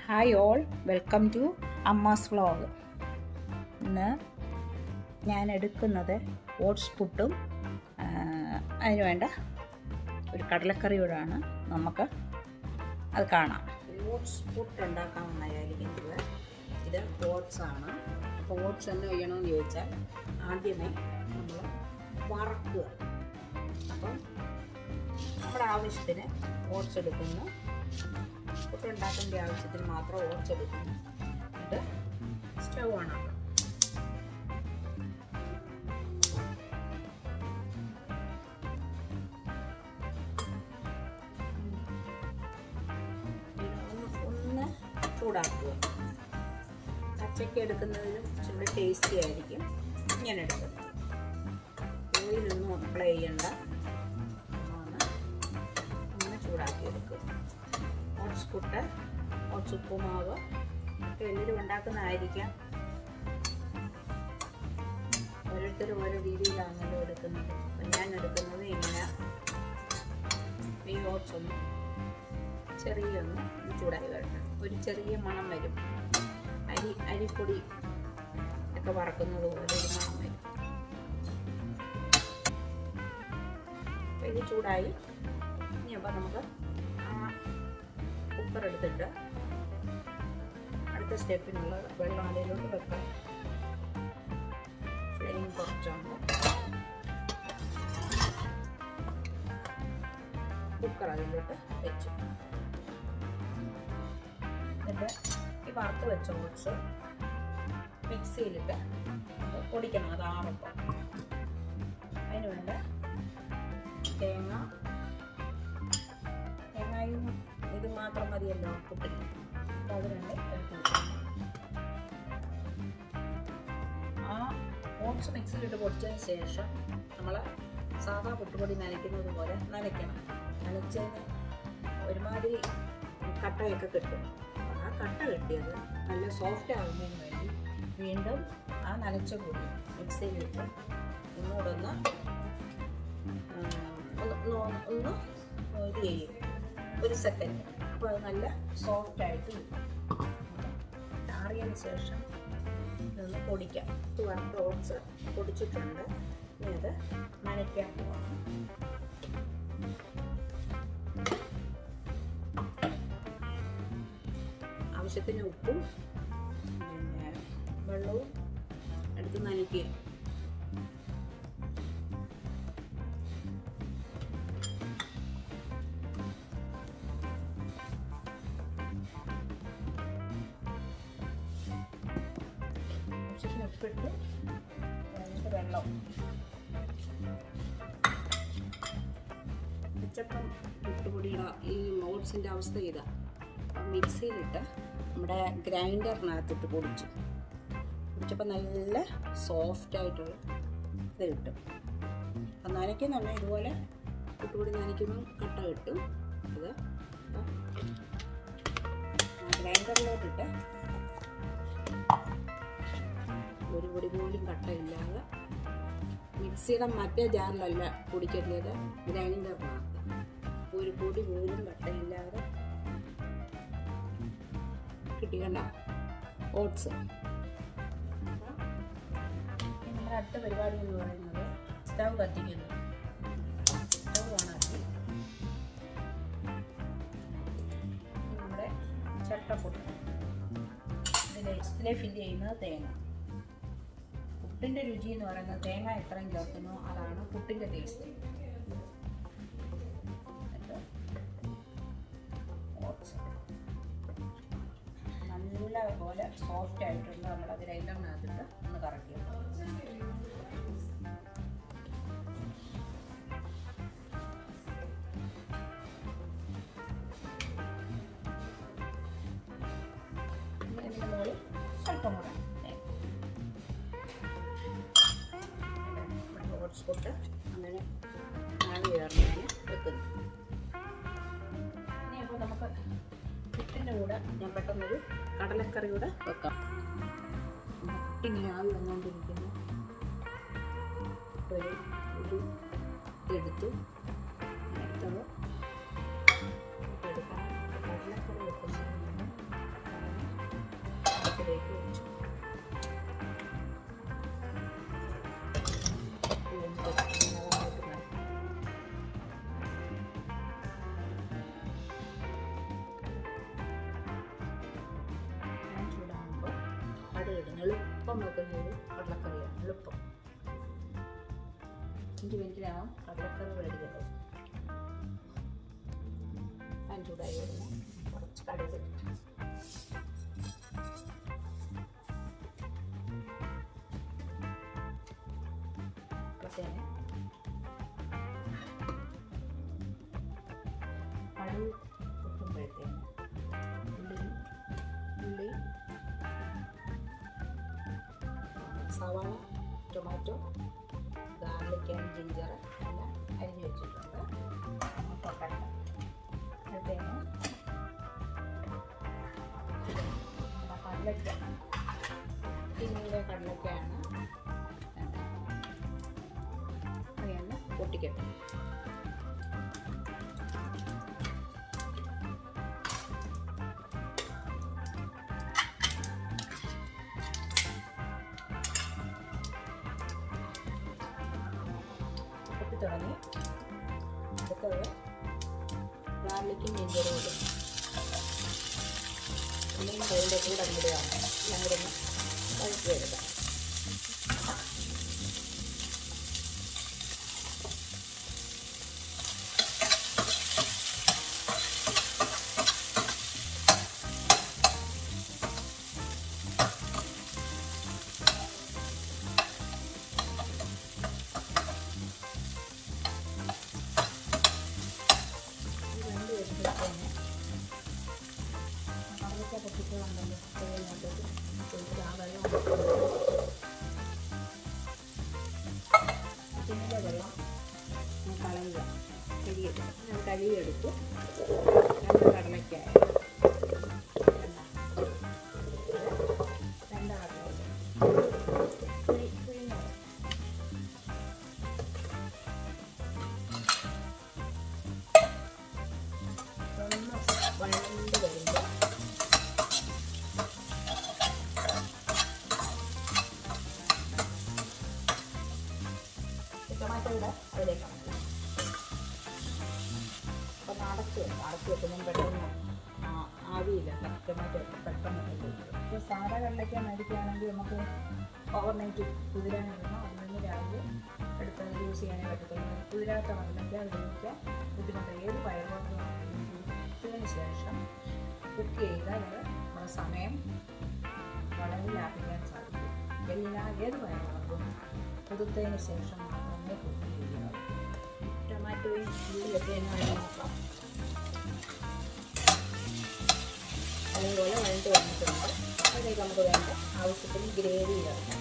Hi all welcome to Amma's vlog ഇന്ന് ഞാൻ എടുക്കുന്നത് ഓട്സ് പുട്ടും അതിന് വേണ്ട ഒരു കടലക്കറിയോടാണ് നമുക്ക് അത് കാണാം ഓട്സ് പുട്ട് ഉണ്ടാക്കാമെന്നായിരിക്കുന്നത് ഇത് ഓട്സ് ആണ് അപ്പോൾ ഓട്സ് എന്ന് ചെയ്യണമെന്ന് ചോദിച്ചാൽ ആദ്യമേ നമ്മൾ വറക്കുക അപ്പം നമ്മുടെ ആവശ്യത്തിന് ഓട്സ് എടുക്കുന്നു പുട്ടുണ്ടാക്കേണ്ട ആവശ്യത്തിന് മാത്രം ഓട്സ് എടുക്കുന്നു ഇത് സ്റ്റൗ ആണ് ഒന്ന് ചൂടാക്കുക പച്ചയ്ക്ക് എടുക്കുന്നതിനും ഇച്ചിരി ടേസ്റ്റി ആയിരിക്കും ഇങ്ങനെ എടുക്കുന്നത് ഓയിലൊന്നും അപ്ലൈ ചെയ്യണ്ട ഒന്ന് ചൂടാക്കി എടുക്കുക ഓട്സ് പുട്ട് ഓട്സ് ഉപ്പുമാവ് ഒക്കെ എല്ലാവരും ഉണ്ടാക്കുന്നതായിരിക്കാം ഓരോരുത്തരും ഓരോ രീതിയിലാണല്ലോ എടുക്കുന്നത് അപ്പം ഞാൻ എടുക്കുന്നത് ഇങ്ങനെ ഈ ഓട്സ് ഒന്ന് ചെറിയൊന്ന് ചൂടായി വരണം ഒരു ചെറിയ മണം വരും അരി അരിപ്പൊടി ഒക്കെ വറക്കുന്നത് പോലെ ഒരു മണം വരും അപ്പം ഇത് ചൂടായി ഇനി അപ്പം നമുക്ക് ആ കുക്കർ എടുത്തിട്ട് അടുത്ത സ്റ്റെപ്പിനുള്ള വെള്ളം അതിലോട്ട് വെക്കാം ഫ്ലെയിം കുറച്ചുണ്ട് കുക്കർ അതിലോട്ട് വെച്ചു എന്നിട്ട് ഈ വറുത്ത് വെച്ച ഓട്സ് മിക്സിയിലിട്ട് പൊടിക്കണം അത് ആറുമ്പോൾ അതിന് വേണ്ട തേങ്ങ തേങ്ങയും ഇത് മാത്രം മതിയല്ലോ പുട്ടിന് അപ്പോൾ അത് രണ്ട് എടുത്ത് ആ ഓട്സ് മിക്സിയിലിട്ട് പൊടിച്ചതിന് ശേഷം നമ്മൾ സാധാ പുട്ടുപൊടി നനയ്ക്കുന്നത് പോലെ നനയ്ക്കണം നനച്ചതിന് ഒരുമാതിരി കട്ടയൊക്കെ കിട്ടും ആ കട്ട കിട്ടിയത് നല്ല സോഫ്റ്റ് ആകുന്നതിന് വേണ്ടി വീണ്ടും ആ നനച്ച പൊടി മിക്സിയിലിട്ട് ഒന്നുകൂടെ ഒന്ന് ഒന്ന് ഇത് ചെയ്യും ഒരു സെക്കൻഡ് അപ്പോൾ അത് നല്ല സോഫ്റ്റ് ആയിട്ട് ആറിയതിന് ശേഷം ഇതൊന്ന് പൊടിക്കാം ഇത് വറുത്ത ഓട്സ് പൊടിച്ചിട്ടുണ്ട് ഇനി അത് നനയ്ക്കാൻ പോകണം ആവശ്യത്തിന് ഉപ്പും പിന്നെ വെള്ളവും എടുത്ത് നനയ്ക്കുക ആവശ്യത്തിന് ഉപ്പിട്ട് അതിൻ്റെ വെള്ളം ഉച്ചപ്പം പുട്ടുപൊടിയുടെ ഈ ഓട്സിൻ്റെ അവസ്ഥ ഇതാ മിക്സിയിലിട്ട് നമ്മുടെ ഗ്രൈൻഡറിനകത്തിട്ട് പൊടിച്ചു പൊടിച്ചപ്പോൾ നല്ല സോഫ്റ്റായിട്ടുള്ള ഇത് കിട്ടും അപ്പം നനയ്ക്കുന്നുണ്ട് ഇതുപോലെ പുട്ടുപൊടി നനയ്ക്കുമ്പോൾ കട്ട കിട്ടും അത് ഗ്രൈൻഡറിലോട്ടിട്ട് ഒരു പൊടി പോലും കട്ടയില്ലാതെ മിക്സിയുടെ മറ്റേ ജാറിലല്ല പൊടിക്കേണ്ടത് ഗ്രൈൻഡറിനകത്ത് ഒരു പൊടി പോലും കട്ടയില്ലാതെ കിട്ടിക്കണ്ട ഓട്സ് നമ്മുടെ അടുത്ത പരിപാടി എന്ന് പറയുന്നത് സ്റ്റവ് കത്തിക്കുന്നു സ്റ്റവ് ഓണാക്കി നമ്മുടെ ചട്ടപ്പൊട്ട് ഇതിൽ ഇതിലെ ഫില്ല് ചെയ്യുന്നത് തേങ്ങ പുട്ടിൻ്റെ രുചി എന്ന് പറയുന്നത് തേങ്ങ എത്രയും ചേർക്കുന്നു അതാണ് പുട്ടിൻ്റെ ടേസ്റ്റ് ഓട്സ് നല്ല പോലെ സോഫ്റ്റ് ആയിട്ടുണ്ട് നമ്മൾ അത് ഗ്രൈൻഡറിനകത്തിട്ട് ഒന്ന് കറക്കി ഇതിൻ്റെ മുകളിൽ സ്വല്പം കൂടെ ഓട്സ് പൊട്ട് അങ്ങനെ ആവി കയറുന്നതിന് വെക്കുന്നു ഇനിയപ്പോൾ നമുക്ക് പുട്ടിൻ്റെ കൂടെ ഞാൻ പെട്ടെന്നൊരു കടലക്കറി കൂടെ വെക്കാം പുട്ടിങ്ങനെ ആവി വന്നുകൊണ്ടിരിക്കുന്നു ഒരു ഒരു എടുത്തു അടുത്തത് എടുക്കാം കടലക്കറി വെക്കുന്നതിന് എളുപ്പം വെക്കുന്ന ഒരു കടലക്കറിയാണ് എളുപ്പം അഞ്ച് മിനിറ്റിനാവും കടലക്കറി റെഡി കേട്ടോ പാൻ ചൂടായി വരുന്നു കുറച്ച് കടുക് കുറച്ചേനെ കടുക് പൊട്ടുമ്പോഴത്തേന് ഉള്ളി ഉള്ളി സവാള ടൊമാറ്റോ ഗാർലിക് ആൻഡ് ജിഞ്ചർ എല്ലാം അരിഞ്ഞു വെച്ചിട്ടുണ്ട് പൊട്ടണ്ട അപ്പോഴത്തേന് കടലക്ക പിന്നീട് കടലക്കയാണ് അതൊന്ന് പൊട്ടിക്കട്ടെ പൊട്ടി തുടങ്ങി അടുത്തത് ഗാർലിക്കും ജിഞ്ചറും ഇടും ഉള്ളിയും അതിൻ്റെ കൂടെ അങ്ങിടുകയാണ് എല്ലാം കൂടെ ഒന്ന് വഴറ്റി എടുക്കാം ഇത് വെന്ത് വരുമ്പോഴത്തേന് കറിയൊക്കെ പൊട്ടിച്ചുകൊണ്ടല്ലോ തേങ്ങോട്ടേക്ക് ഒഴിച്ച് ആ വെള്ളം പിന്നിലെ വെള്ളം ഞാൻ കളയുക കഴുകിയിട്ട് ഞാൻ കഴുകിയെടുത്തു രണ്ട് കടലയ്ക്കായ രണ്ട് കടലയ്ക്ക പിഴിഞ്ഞത് ഒന്ന് വഴണ്ട് വരുമ്പോൾ ടൊമാറ്റോ ഇവിടെ അതിലേക്കാണ് അപ്പം അടച്ച് വെക്കും അടച്ച് വെക്കുമ്പം പെട്ടെന്ന് ആ- ആവിയില്ല ടൊമാറ്റോ പെട്ടെന്ന് ഇപ്പോൾ സാധാ കടലയ്ക്ക മേടിക്കുകയാണെങ്കിൽ നമുക്ക് ഓവർ നൈറ്റ് കുതിരാനിടണം അതിൽ നിന്ന് രാവിലെ എടുത്ത് യൂസ് ചെയ്യാനേ പറ്റത്തുള്ളൂ കുതിരാത്ത കടലയ്ക്ക ഉപയോഗിക്കാൻ ബുദ്ധിമുട്ട് ഏത് പയറുവർഗ്ഗമാണെങ്കിലും കുതിർത്തതിന് ശേഷം കുക്ക് ചെയ്താൽ അത് നമ്മുടെ സമയം വളരെ ലാഭിക്കാൻ സാധിക്കും എല്ലാ ഏത് പയറുവർഗ്ഗവും കുതിർത്തതിന് ശേഷം മാത്രമേ കുക്ക് ചെയ്യുക ടൊമാറ്റോയും ഉള്ളിലൊക്കെ എങ്ങനെ നോക്കാം അതേപോലെ വഴണ്ട് വന്നിട്ടുണ്ട് അതിലേക്ക് നമുക്ക് വേണ്ട ആവശ്യത്തിന് ഗ്രേവി ചേർക്കാം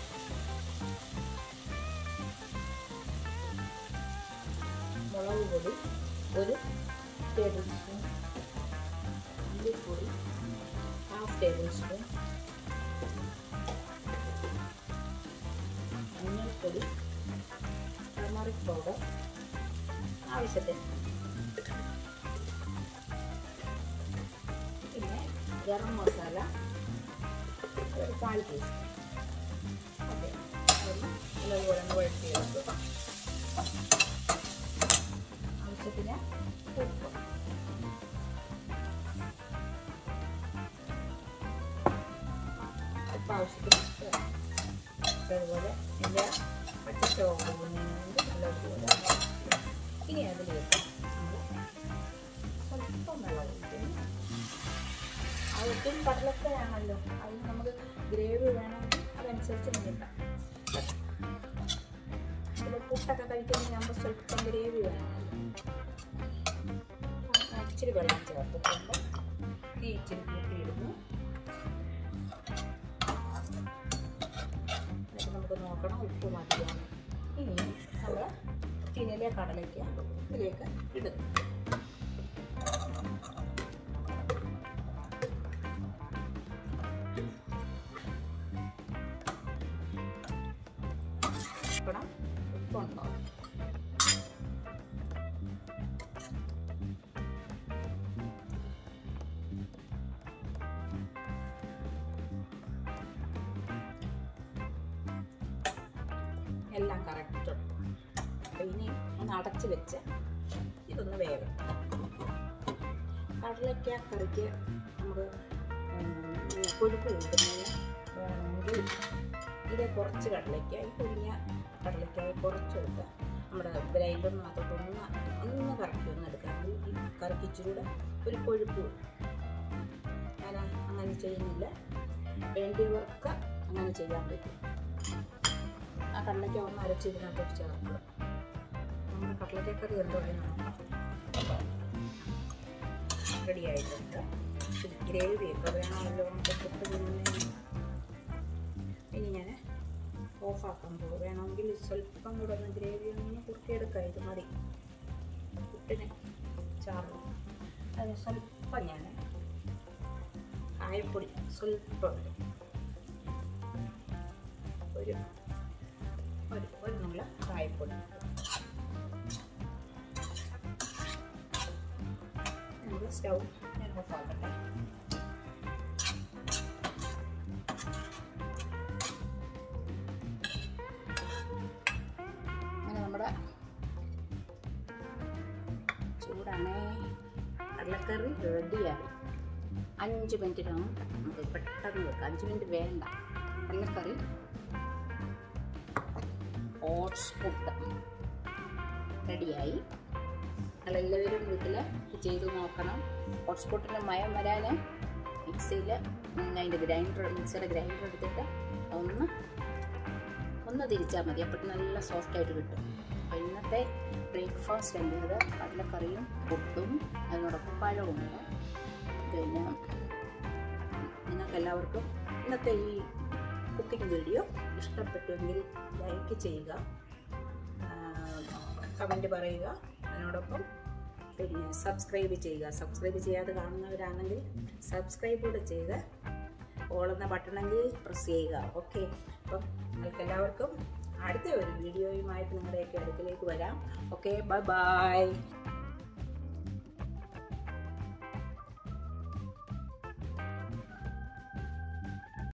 മുളക് പൊടി ഒരു ടേബിൾ സ്പൂൺ മല്ലിപ്പൊടി ഹാഫ് ടേബിൾ സ്പൂൺ മഞ്ഞൾപ്പൊടി ടർമറിക് പൗഡർ ആവശ്യത്തിന് പിന്നെ ഗരം മസാല ഒരു കാൽ ടീസ്പൂൺ ഓക്കെ അതൊന്ന് നല്ലപോലെ ഒന്ന് വഴറ്റിയെടുക്കുക ആവശ്യത്തിന് ഉപ്പ് ഉപ്പ് ആവശ്യത്തിന് വേണം. അതുപോലെ ഇതിൻ്റെ പച്ചച്ചോറ് പോകുന്നതിന് വേണ്ടി നല്ലതുപോലെ ഇനി അതിലേക്ക് നമ്മൾ സ്വല്പം വെള്ളം ഒഴിക്കുന്നു അവർക്കും കടലക്കയാണല്ലോ അതിന് നമുക്ക് ഗ്രേവി വേണമെങ്കിൽ അതനുസരിച്ച് നീട്ടാം ചില പുട്ടൊക്കെ കഴിക്കുമ്പോൾ നമ്മൾ സ്വല്പം ഗ്രേവി വേണമല്ലോ ആ, ഇച്ചിരി വെള്ളം ചേർത്തിട്ടുണ്ട് ഈ ഇച്ചിരി കൂട്ടിയിടുന്നു എന്നിട്ട് നമുക്ക് നോക്കണം ഉപ്പ് മതിയാണ് ഇനി നമ്മൾ ടിന്നിലെ കടലയ്ക്ക് ഇതിലേക്ക് ഇടുന്നു നോക്കണം ഉപ്പുണ്ടോ എല്ലാം കറക്റ്റ് അപ്പം ഇനി ഒന്ന് അടച്ച് വെച്ച് ഇതൊന്ന് വേവും കടലയ്ക്ക കറിക്ക് നമുക്ക് ഉം, കൊഴുപ്പ് കൂട്ടുന്നതിന് വേണമെങ്കിൽ ഇത് കുറച്ച് കടലയ്ക്കായി കുഴിഞ്ഞ കടലയ്ക്കായി കുറച്ചെടുക്കുക നമ്മുടെ ഗ്രൈൻഡറിനകത്തോട്ട് ഒന്ന് ഒന്ന് കറക്കി ഒന്ന് എടുക്കാം ഈ കറക്കിച്ചിലൂടെ ഒരു കൊഴുപ്പ് ഞാൻ അങ്ങനെ ചെയ്യുന്നില്ല വേണ്ടിയവർക്ക് അങ്ങനെ ചെയ്യാൻ പറ്റും ആ കടലയ്ക്ക ഒന്ന് അരച്ചിതിനകത്തോട്ട് ചേർക്കുക നമ്മുടെ കടലക്കറി എന്തോ നോക്കാം റെഡി ആയിട്ടുണ്ട് ഇച്ചിരി ഗ്രേവിയൊക്കെ വേണമല്ലോ നമുക്ക് പുട്ട് തിന്നുന്നതിന് ഇനി ഞാൻ ഓഫാക്കാൻ പോകും വേണമെങ്കിൽ സ്വല്പം കൂടെ ഒന്ന് ഗ്രേവി ഒന്ന് കുറുക്കിയെടുക്കാം ഇത് മതി പുട്ടിന് ചാറിന് അതിന് സ്വല്പം ഞാൻ കായപ്പൊടി സ്വല്പം ഇടും. ഒരു ഒരു ഒരു നുള്ള കായപ്പൊടി നമ്മൾ സ്റ്റൗ ഞാൻ ഓഫാക്കട്ടെ അങ്ങനെ നമ്മുടെ ചൂടാണേ കടലക്കറി റെഡിയായി അഞ്ച് മിനിറ്റിനാണ് നമുക്ക് പെട്ടെന്ന് വെക്കാം അഞ്ച് മിനിറ്റ് വേണ്ട കടലക്കറി ഓട്സ് പുട്ട് റെഡിയായി നിങ്ങളെല്ലാവരും വീട്ടിൽ ചെയ്ത് നോക്കണം ഹോട്ട്സ്പോട്ടിൻ്റെ മയം വരാൻ മിക്സിയിൽ അതിൻ്റെ ഗ്രൈൻഡർ മിക്സിയുടെ ഗ്രൈൻഡർ എടുത്തിട്ട് ഒന്ന് ഒന്ന് തിരിച്ചാൽ മതി അപ്പോൾ നല്ല സോഫ്റ്റായിട്ട് കിട്ടും അപ്പോൾ ഇന്നത്തെ ബ്രേക്ക്ഫാസ്റ്റ് എൻ്റേത് കടലക്കറിയും പുട്ടും അതിനോടൊപ്പം പഴവുമുണ്ട് പിന്നെ നിങ്ങൾക്ക് എല്ലാവർക്കും ഇന്നത്തെ ഈ കുക്കിംഗ് വീഡിയോ ഇഷ്ടപ്പെട്ടുവെങ്കിൽ ലൈക്ക് ചെയ്യുക കമൻറ്റ് പറയുക അതിനോടൊപ്പം പിന്നെ സബ്സ്ക്രൈബ് ചെയ്യുക സബ്സ്ക്രൈബ് ചെയ്യാതെ കാണുന്നവരാണെങ്കിൽ സബ്സ്ക്രൈബ് കൂടെ ചെയ്ത് ഓളുന്ന ബട്ടണെങ്കിൽ പ്രസ് ചെയ്യുക ഓക്കെ അപ്പം നിങ്ങൾക്ക് എല്ലാവർക്കും അടുത്ത ഒരു വീഡിയോയുമായിട്ട് നിങ്ങളുടെയൊക്കെ അടുക്കിലേക്ക് വരാം ഓക്കെ ബൈ ബൈ